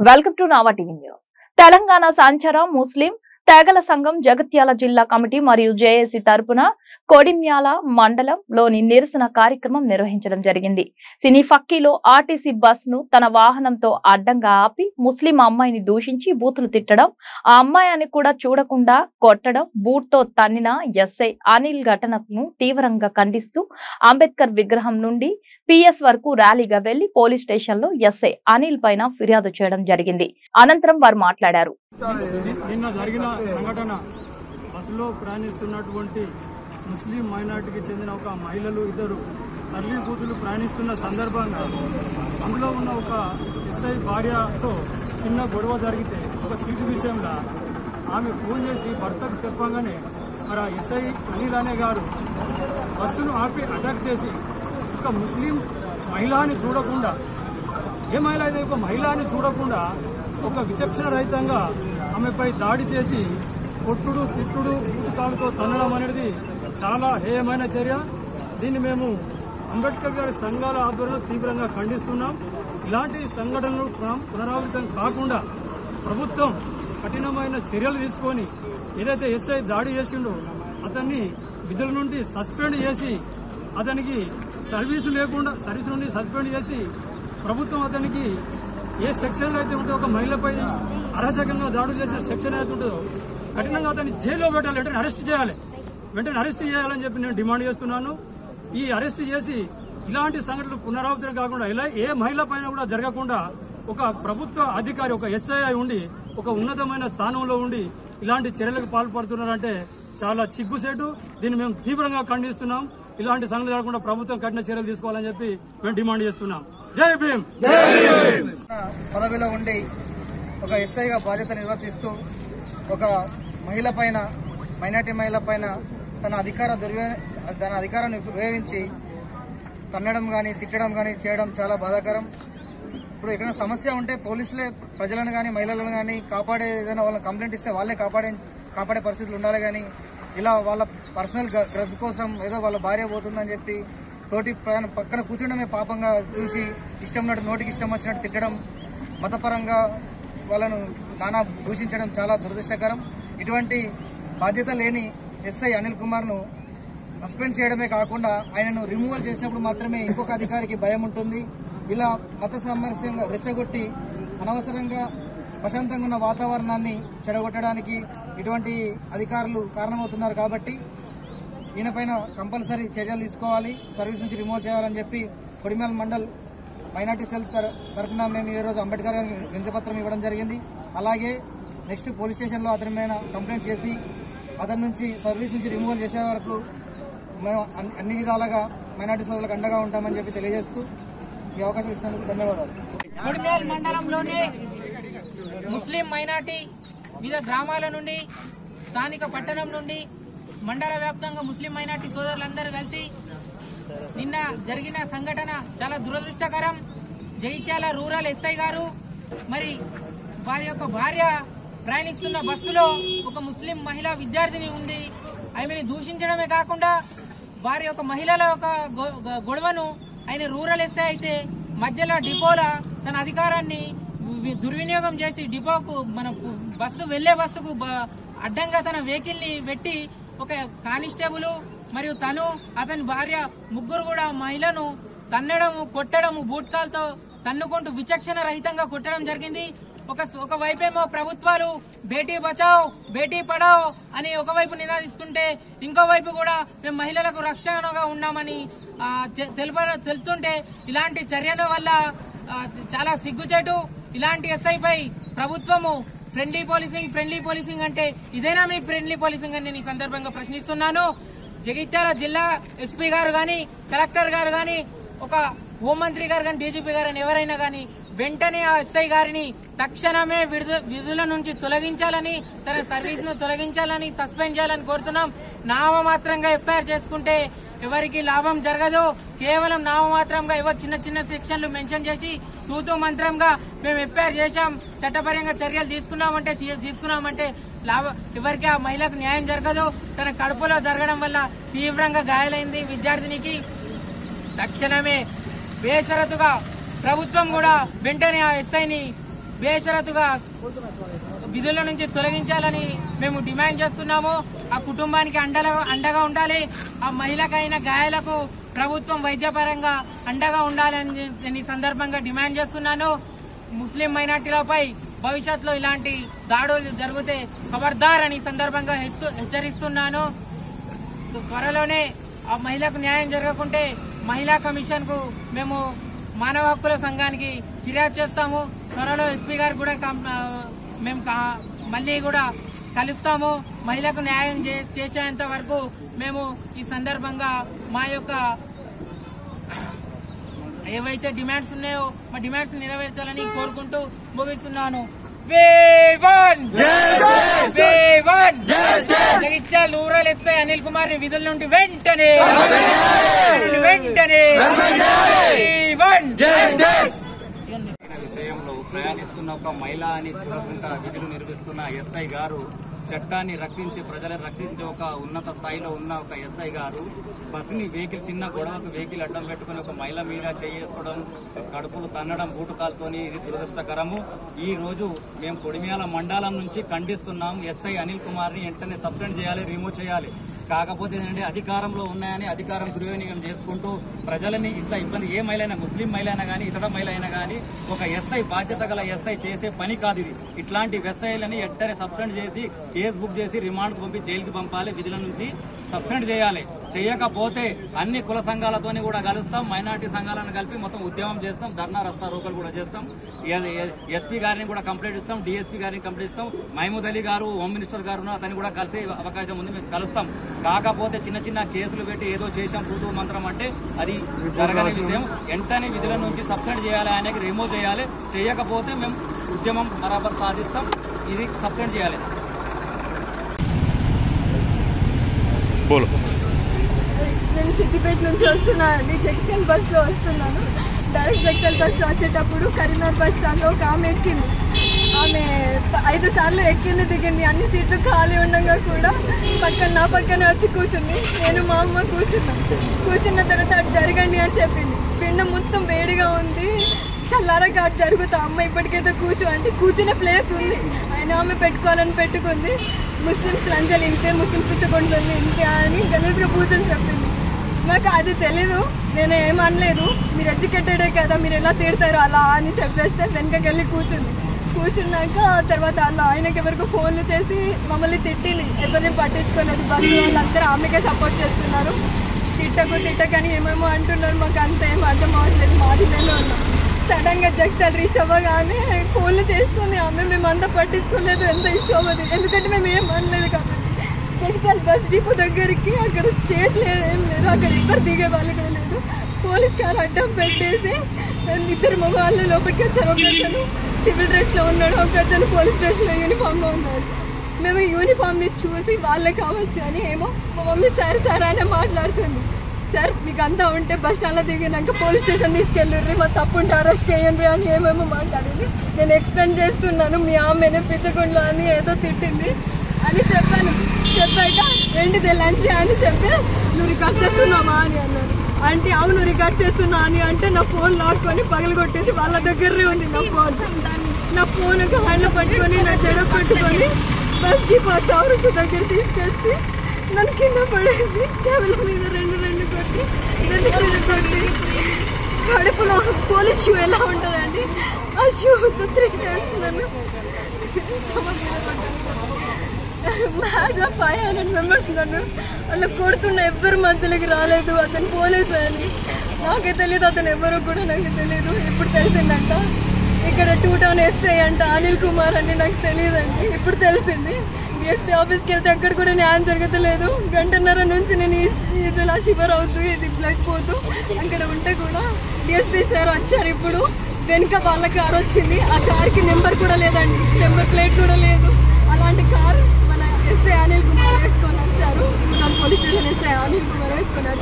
welcome to Nava TV news Telangana సంచార Muslim తెగల సంఘం జగిత్యాల జిల్లా కమిటీ మరియు జేఏసీ తరపున కొడిమ్యాల మండలంలోని నిరసన కార్యక్రమం నిర్వహించడం జరిగింది సినీ ఫక్కీలో ఆర్టీసీ బస్ ను తన వాహనంతో అడ్డంగా ఆపి ముస్లిం అమ్మాయిని దూషించి బూతులు తిట్టడం ఆ అమ్మాయిని కూడా చూడకుండా కొట్టడం బూట్ తో తన్నిన ఎస్ఐ అనిల్ ఘటనను తీవ్రంగా ఖండిస్తూ అంబేద్కర్ విగ్రహం నుండి పిఎస్ వరకు ర్యాలీగా వెళ్లి పోలీస్ స్టేషన్ లో ఎస్ఐ అనిల్ పైన ఫిర్యాదు చేయడం జరిగింది అనంతరం వారు మాట్లాడారు ని- నిన్న జరిగిన సంఘటన బస్సులో ప్రయాణిస్తున్నటువంటి ముస్లిం మైనార్టీకి చెందిన ఒక మహిళలు ఇద్దరు తల్లి కూతురు ప్రయాణిస్తున్న సందర్భంగా అందులో ఉన్న ఒక ఎస్ఐ భార్యతో చిన్న గొడవ జరిగితే ఒక సీటు విషయంలో ఆమె ఫోన్ చేసి భర్తకు చెప్పగానే మరి ఆ ఎస్ఐ అనిల్ అనే గారు బస్సును ఆపి అటాక్ చేసి ఒక ముస్లిం మహిళని చూడకుండా ఏ మహిళ అయితే ఒక మహిళని చూడకుండా ఒక విచక్షణ రహితంగా ఆమెపై దాడి చేసి కొట్టుడు తిట్టుడు పూతకాలతో తన్నడం అనేది చాలా హేయమైన చర్య దీన్ని మేము అంబేద్కర్ గారి సంఘాల ఆధ్వర్యంలో తీవ్రంగా ఖండిస్తున్నాం ఇలాంటి సంఘటనలు పున- పునరావృతం కాకుండా ప్రభుత్వం కఠినమైన చర్యలు తీసుకొని ఏదైతే ఎస్ఐ దాడి చేసిండో అతన్ని విధుల నుండి సస్పెండ్ చేసి అతనికి సర్వీసు లేకుండా సర్వీస్ నుండి సస్పెండ్ చేసి ప్రభుత్వం అతనికి ఏ సెక్షన్ అయితే ఉంటే ఒక మహిళపై అరాచకంగా దాడులు చేసిన సెక్షన్ అయితే ఉంటుందో కఠినంగా అతన్ని జైల్లో పెట్టాలి వెంటనే అరెస్ట్ చేయాలి వెంటనే అరెస్ట్ చేయాలని చెప్పి నేను డిమాండ్ చేస్తున్నాను ఈ అరెస్ట్ చేసి ఇలాంటి సంఘటనలు పునరావృతం కాకుండా ఇలా ఏ మహిళ పైన కూడా జరగకుండా ఒక ప్రభుత్వ అధికారి ఒక ఎస్ఐ ఉండి ఒక ఉన్నతమైన స్థానంలో ఉండి ఇలాంటి చర్యలకు పాల్పడుతున్నారంటే చాలా చిగ్గుసేటు దీన్ని మేము తీవ్రంగా ఖండిస్తున్నాం ఇలాంటి సంఘటనలు జరగకుండా ప్రభుత్వం కఠిన చర్యలు తీసుకోవాలని చెప్పి మేము డిమాండ్ చేస్తున్నాం జై భీమ్ పదవిలో ఉండి ఒక ఎస్ఐగా బాధ్యత నిర్వర్తిస్తూ ఒక మహిళ పైన మైనార్టీ మహిళ పైన తన అధికార దుర్వే తన అధికారాన్ని ఉపయోగించి తన్నడం కానీ తిట్టడం కానీ చేయడం చాలా బాధాకరం ఇప్పుడు ఎక్కడైనా సమస్య ఉంటే పోలీసులే ప్రజలను కానీ మహిళలను కానీ కాపాడే ఏదైనా వాళ్ళని కంప్లైంట్ ఇస్తే వాళ్ళే కాపాడే కాపాడే పరిస్థితులు ఉండాలి కానీ ఇలా వాళ్ళ పర్సనల్ గ్రజ్ కోసం ఏదో వాళ్ళ భార్య పోతుందని చెప్పి తోటి ప్రయాణం పక్కన కూర్చుండమే పాపంగా చూసి ఇష్టం ఉన్నట్టు నోటికి ఇష్టం వచ్చినట్టు తిట్టడం మతపరంగా వాళ్ళను నానా దూషించడం చాలా దురదృష్టకరం ఇటువంటి బాధ్యత లేని ఎస్ఐ అనిల్ కుమార్ను సస్పెండ్ చేయడమే కాకుండా ఆయనను రిమూవల్ చేసినప్పుడు మాత్రమే ఇంకొక అధికారికి భయం ఉంటుంది ఇలా మత సామరస్యంగా రెచ్చగొట్టి అనవసరంగా ప్రశాంతంగా ఉన్న వాతావరణాన్ని చెడగొట్టడానికి ఇటువంటి అధికారులు కారణమవుతున్నారు కాబట్టి ఈయనపైన కంపల్సరీ చర్యలు తీసుకోవాలి సర్వీస్ నుంచి రిమూవ్ చేయాలని చెప్పి కొడిమేల మండల్ మైనార్టీ సెల్ తర- తరఫున మేము ఈరోజు అంబేద్కర్ గారికి వినతిపత్రం ఇవ్వడం జరిగింది అలాగే నెక్స్ట్ పోలీస్ స్టేషన్లో అతని మీద కంప్లైంట్ చేసి అతని నుంచి సర్వీస్ నుంచి రిమూవల్ చేసే వరకు మేము అన్ని- అన్ని విధాలుగా మైనార్టీ సోదరులకు అండగా ఉంటామని చెప్పి తెలియజేస్తూ ఈ అవకాశం ఇచ్చినందుకు ధన్యవాదాలు కొడిమేల్ మండలంలోని ముస్లిం మైనార్టీ వివిధ గ్రామాల నుండి స్థానిక పట్టణం నుండి మండల వ్యాప్తంగా ముస్లిం మైనార్టీ సోదరులందరూ కలిసి నిన్న జరిగిన సంఘటన చాలా దురదృష్టకరం జగిత్యాల రూరల్ ఎస్ఐ గారు మరి వారి యొక్క భార్య ప్రయాణిస్తున్న బస్సులో ఒక ముస్లిం మహిళా విద్యార్థిని ఉండి ఆమెని దూషించడమే కాకుండా వారి యొక్క మహిళల యొక్క గొ- గొ- గొడవను ఆయన రూరల్ ఎస్ఐ అయితే మధ్యలో డిపోలా తన అధికారాన్ని వి- దుర్వినియోగం చేసి డిపోకు మన పు- బస్సు వెళ్లే బస్సుకు బ- అడ్డంగా తన వెహికల్ ని పెట్టి ఒక కానిస్టేబుల్ మరియు తను అతని భార్య ముగ్గురు కూడా మహిళను తన్నడము కొట్టడము బూట్కాలతో తన్నుకుంటూ విచక్షణ రహితంగా కొట్టడం జరిగింది ఒక ఒక వైపేమో ప్రభుత్వాలు బేటీ బచావ్ బేటీ పడావ్ అని ఒకవైపు నినాదిస్తుంటే ఇంకో వైపు కూడా మేము మహిళలకు రక్షణగా ఉన్నామని ఆ, తె- తెలుప తెలుతుంటే ఇలాంటి చర్యల వల్ల ఆ, చాలా సిగ్గుచేటు ఇలాంటి ఎస్ఐపై ప్రభుత్వము ఫ్రెండ్లీ పోలీసింగ్ ఫ్రెండ్లీ పోలీసింగ్ అంటే ఇదేనా మీ ఫ్రెండ్లీ పోలీసింగ్ అని నేను ఈ సందర్భంగా ప్రశ్నిస్తున్నాను జగిత్యాల జిల్లా ఎస్పీ గారు గాని కలెక్టర్ గారు గాని ఒక హోంమంత్రి గారు కానీ డీజీపీ గారు కానీ ఎవరైనా కానీ వెంటనే ఆ ఎస్ఐ గారిని తక్షణమే విడుద విధుల నుంచి తొలగించాలని తన సర్వీస్ ను తొలగించాలని సస్పెండ్ చేయాలని కోరుతున్నాం నామమాత్రంగా ఎఫ్ఐఆర్ చేసుకుంటే ఎవరికి లాభం జరగదు కేవలం నామమాత్రంగా ఏవో చిన్న చిన్న సెక్షన్లు మెన్షన్ చేసి తూతూ మంత్రంగా మేము ఎఫ్ఐఆర్ చేశాం చట్టపరంగా చర్యలు తీసుకున్నామంటే తీ- తీసుకున్నామంటే లాభ ఎవరికి ఆ మహిళకు న్యాయం జరగదు తన కడుపులో జరగడం వల్ల తీవ్రంగా గాయాలైంది విద్యార్థినికి తక్షణమే బేషరతుగా ప్రభుత్వం కూడా వెంటనే ఆ ఎస్ఐని బేషరతుగా విధుల నుంచి తొలగించాలని మేము డిమాండ్ చేస్తున్నాము ఆ కుటుంబానికి అండగా అండగా ఉండాలి ఆ మహిళకైన గాయాలకు ప్రభుత్వం వైద్యపరంగా అండగా ఉండాలని నేను ఈ సందర్భంగా డిమాండ్ చేస్తున్నాను ముస్లిం మైనార్టీలపై భవిష్యత్తులో ఇలాంటి దాడులు జరిగితే ఖబర్దార్ అని ఈ సందర్భంగా హెచ్చు- హెచ్చరిస్తున్నాను త్వరలోనే ఆ మహిళకు న్యాయం జరగకుంటే మహిళా కమిషన్ కు మేము మానవ హక్కుల సంఘానికి ఫిర్యాదు చేస్తాము త్వరలో ఎస్పీ గారు కూడా కం- ఆ, మేము కా- మళ్ళీ కూడా కలుస్తాము మహిళకు న్యాయం చే- చేసేంత వరకు మేము ఈ సందర్భంగా మా యొక్క ఏవైతే డిమాండ్స్ ఉన్నాయో మా డిమాండ్స్ నెరవేర్చాలని కోరుకుంటూ ముగిస్తున్నాను వేవన్ వేవన్ జగిత్యాల రూరల్ ఎస్ఐ అనిల్ కుమార్ ని విధుల నుండి వెంటనే నుండి వెంటనే వేవన్ విషయంలో ప్రయాణిస్తున్న ఒక మహిళ అని చూడకుండా విధులు నిర్వహిస్తున్న ఎస్ఐ గారు చట్టాన్ని రక్షించి ప్రజలను రక్షించే ఒక ఉన్నత స్థాయిలో ఉన్న ఒక ఎస్ఐ గారు బస్సుని వెహికల్ చిన్న గొడవకు వెహికల్ అడ్డం పెట్టుకుని ఒక మహిళ మీద చేసుకోవడం కడుపులు తన్నడం బూటకాలతోని ఇది దురదృష్టకరము ఈ రోజు మేము కొడిమియాల మండలం నుంచి ఖండిస్తున్నాం ఎస్ఐ అనిల్ కుమార్ ని వెంటనే సస్పెండ్ చేయాలి రిమూవ్ చేయాలి కాకపోతే ఏంటంటే అధికారంలో ఉన్నాయని అధికారం దుర్వినియోగం చేసుకుంటూ ప్రజలని ఇట్లా ఇబ్బంది ఏ మహిళ అయినా ముస్లిం మహిళ అయినా కానీ ఇతర మహిళ అయినా కానీ ఒక ఎస్ఐ బాధ్యత గల ఎస్ఐ చేసే పని కాదు ఇది ఇట్లాంటి ఎస్ఐలని వెంటనే సస్పెండ్ చేసి కేసు బుక్ చేసి రిమాండ్కి పంపి జైలుకి పంపాలి విధుల నుంచి సస్పెండ్ చేయాలి చేయకపోతే అన్ని కుల సంఘాలతోని కూడా కలుస్తాం మైనార్టీ సంఘాలను కలిపి మొత్తం ఉద్యమం చేస్తాం ధర్నా రస్తా రోకలు కూడా చేస్తాం ఎస్పీ గారిని కూడా కంప్లైంట్ ఇస్తాం డిఎస్పీ గారిని కంప్లైంట్ ఇస్తాం మహమూద్ అలీ గారు హోమ్ మినిస్టర్ గారు అతన్ని కూడా కలిసే అవకాశం ఉంది మేము కలుస్తాం కాకపోతే చిన్న చిన్న కేసులు పెట్టి ఏదో చేశాం తూతూ మంత్రం అంటే అది జరగని విషయం వెంటనే విధుల నుంచి సస్పెండ్ చేయాలి ఆయనకి రిమూవ్ చేయాలి చేయకపోతే మేము ఉద్యమం బరాబర్ సాధిస్తాం ఇది సస్పెండ్ చేయాలి बोलो నేను సిద్దిపేట నుంచి వస్తున్నాను అండి జగిత్యాల బస్సులో వస్తున్నాను డైరెక్ట్ జగిత్యాల బస్సు వచ్చేటప్పుడు కరీంనగర్ బస్ స్టాండ్లో ఒక ఆమె ఎక్కింది ఆమె ప- ఐదు సార్లు ఎక్కింది దిగింది అన్ని సీట్లు ఖాళీ ఉండగా కూడా పక్కన నా పక్కనే వచ్చి కూర్చుంది నేను మా అమ్మ కూర్చున్నాం కూర్చున్న తర్వాత అటు జరగండి అని చెప్పింది పిండం మొత్తం వేడిగా ఉంది చల్లారగా అటు జరుగుతా అమ్మ ఇప్పటికైతే కూర్చో అంటే కూర్చునే ప్లేస్ ఉంది ఆయన ఆమె పెట్టుకోవాలని పెట్టుకుంది ముస్లిమ్స్ లంజలు ఇంతే ముస్లిం పిచ్చగొండలు ఇంతే అని గలీజ్గా పూజలు చెప్పింది నాకు అది తెలీదు నేను ఏమనలేదు మీరు ఎడ్యుకేటెడే కదా మీరు ఎలా తిడతారు అలా అని చెప్పేస్తే వెనకకి వెళ్ళి కూర్చుంది కూర్చున్నాక తర్వాత అలా ఆయనకి ఎవరికో ఫోన్లు చేసి మమ్మల్ని తిట్టింది ఎవరిని పట్టించుకోలేదు బస్సు వాళ్ళందరూ ఆమెకే సపోర్ట్ చేస్తున్నారు తిట్టకు తిట్టకని ఏమేమో అంటున్నారు మాకు అంత ఏం అర్థం అవ్వట్లేదు మాది మేము ఉన్నాం సడన్ గా జగతాలు రీచ్ అవ్వగానే ఫోన్లు చేస్తుంది ఆమె మేమంతా పట్టించుకోలేదు ఎంత ఇష్టం అవ్వదు ఎందుకంటే మేము ఏం అనలేదు కాబట్టి జగిత్యాల బస్ డిపో దగ్గరికి అక్కడ స్టేజ్ లేదు ఏం లేదు అక్కడ ఎవ్వరు దిగే వాళ్ళు కూడా లేదు పోలీస్ కార్ అడ్డం పెట్టేసి ఇద్దరు మగవాళ్ళు లోపలికి వచ్చారు ఒక అతను సివిల్ డ్రెస్ లో ఉన్నాడు ఒక అతను పోలీస్ డ్రెస్ లో యూనిఫామ్ లో ఉన్నాడు మేము యూనిఫామ్ ని చూసి వాళ్ళే కావచ్చు అని ఏమో మా మమ్మీ సార్ సార్ అని మాట్లాడుతుంది సార్ మీకు అంతా ఉంటే బస్ స్టాండ్ లో దిగినాక పోలీస్ స్టేషన్ తీసుకెళ్ళి మా తప్పు ఉంటే అరెస్ట్ చేయండి అని ఏమేమో మాట్లాడింది నేను ఎక్స్ప్లెయిన్ చేస్తున్నాను మీ ఆమెను పిచ్చకుండా అని ఏదో తిట్టింది అని చెప్పాను చెప్పాక ఏంటిది లంచ్ అని చెప్తే నువ్వు రికార్డ్ చేస్తున్నావా అని అన్నాడు అంటే అవును రికార్డ్ చేస్తున్నా అని అంటే నా ఫోన్ లాక్కొని పగలు కొట్టేసి వాళ్ళ దగ్గరే ఉంది నా ఫోన్ నా ఫోన్ ఒక హ్యాండ్లో పట్టుకొని నా జడ పట్టుకొని బస్ డిపో చౌరస్తా దగ్గర తీసుకొచ్చి నన్ను కింద పడేసి చెవుల మీద రెండు రెండు కొట్టి రెండు రెండు కొట్టి కడుపులో పోలీస్ షూ ఎలా ఉంటుందండి ఆ షూతో త్రీ టైమ్స్ నన్ను బాగా ఫైవ్ హండ్రెడ్ మెంబర్స్ నన్ను వాళ్ళు కొడుతున్న ఎవ్వరు మధ్యలోకి రాలేదు అతను పోలీసు అని నాకే తెలియదు అతను ఎవరో కూడా నాకు తెలియదు ఇప్పుడు తెలిసిందంట ఇక్కడ టూ టౌన్ ఎస్ఐ అంట అనిల్ కుమార్ అని నాకు తెలియదండి ఇప్పుడు తెలిసింది డిఎస్పీ ఆఫీస్కి వెళ్తే అక్కడ కూడా న్యాయం జరగట్లేదు గంటన్నర నుంచి నేను ఈ- ఇదిలా షివర్ అవుతూ ఇది బ్లడ్ పోతూ అక్కడ ఉంటే కూడా డిఎస్పీ సార్ వచ్చారు ఇప్పుడు వెనుక వాళ్ళ కార్ వచ్చింది ఆ కార్కి నెంబర్ కూడా లేదండి నెంబర్ ప్లేట్ కూడా లేదు అలాంటి కార్ మన ఎస్ఐ అనిల్ కుమార్ వేసుకొని వచ్చారు police station SI Anil Kumar వేసుకొని వచ్చారు